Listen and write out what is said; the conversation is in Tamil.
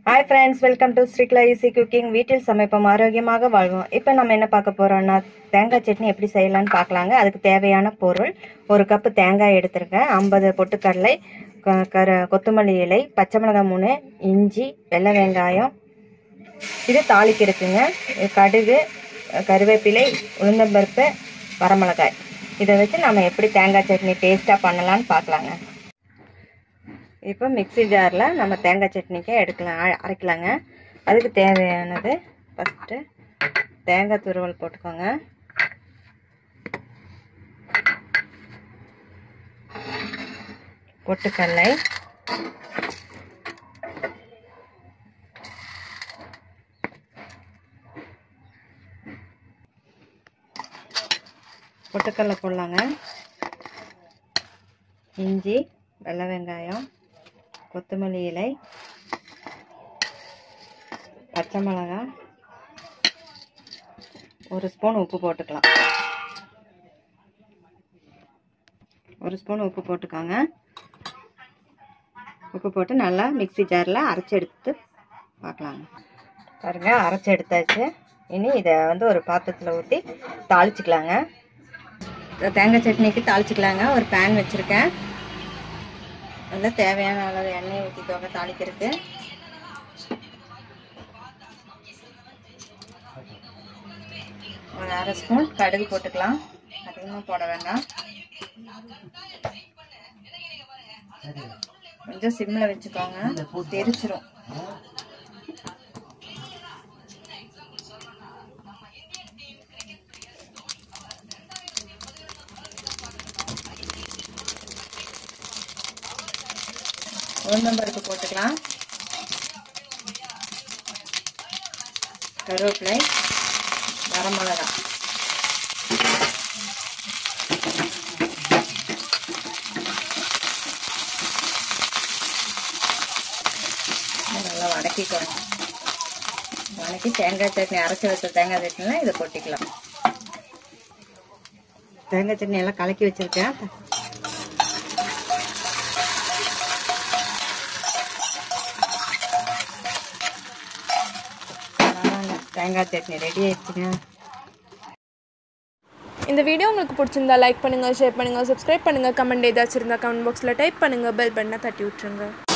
Hi friends welcome to Srikla easy cooking வீட்டில் சமைப்போம் ஆரோக்கியமாக வாழ்வோம் இப்போ நம்ம என்ன பார்க்க போறோம்னா தேங்காய் சட்னி எப்படி செய்யலாம்னு பார்க்கலாங்க அதுக்கு தேவையான பொருள் ஒரு கப்பு தேங்காய் எடுத்திருக்கேன் ஐம்பது பொட்டுக்கடலை க- கரு கொத்தமல்லி இலை பச்சை மிளகாய் மூணு இஞ்சி வெள்ளை வெங்காயம் இது தாளிக்கு இருக்குங்க இது கடுகு கருவேப்பிலை உளுந்தம்பருப்பு வரமிளகாய் இதை வச்சு நம்ம எப்படி தேங்காய் சட்னி டேஸ்ட்டாக பண்ணலான்னு பார்க்கலாங்க இப்போ மிக்ஸி ஜாரில் நம்ம தேங்காய் சட்னிக்கு எடுக்கலாம் அ- அரைக்கலாங்க அதுக்கு தேவையானது ஃபஸ்ட்டு தேங்காய் துருவல் போட்டுக்கோங்க பொட்டுக்கடலை பொட்டுக்கடலை போடலாங்க இஞ்சி வெள்ளை வெங்காயம் கொத்தமல்லி இலை பச்சை மிளகாய் ஒரு ஸ்பூன் உப்பு போட்டுக்கலாம் ஒரு ஸ்பூன் உப்பு போட்டுக்கோங்க உப்பு போட்டு நல்லா மிக்ஸி ஜாரில் அரைச்சி எடுத்து பார்க்கலாங்க பாருங்க அரைச்சி எடுத்தாச்சு இனி இதை வந்து ஒரு பாத்திரத்தில் ஊற்றி தாளிச்சுக்கலாங்க இந்த தேங்காய் சட்னிக்கு தாளிச்சுக்கலாங்க ஒரு பேன் வச்சுருக்கேன் அதில் தேவையான அளவு எண்ணெய் ஊற்றிக்கோங்க தாளிக்கிறதுக்கு ஒரு அரை ஸ்பூன் கடுகு போட்டுக்கலாம் அதிகமாக போட வேண்டாம் கொஞ்சம் சிம்மில் வச்சுக்கோங்க தெரிச்சிரும் உளுந்தம்பருப்பு போட்டுக்கலாம் கருவேப்பிலை வரமிளகா நல்லா வதக்கிக்கணும் வதக்கி தேங்காய் சட்னி அரைச்சி வச்ச தேங்காய் சட்னிலாம் இதை கொட்டிக்கலாம் தேங்காய் சட்னி எல்லாம் கலக்கி வச்சிருக்கேன் அவ்வளவுதாங்க. தேங்காய் சட்னி ரெடி ஆயிடுச்சுங்க இந்த வீடியோ உங்களுக்கு பிடிச்சிருந்தா லைக் பண்ணுங்கள் ஷேர் பண்ணுங்கள் சப்ஸ்கிரைப் பண்ணுங்கள் கமெண்ட் ஏதாச்சும் இருந்தால் கமெண்ட் பாக்ஸில் டைப் பண்ணுங்கள் பெல் பட்டனை தட்டி விட்ருங்க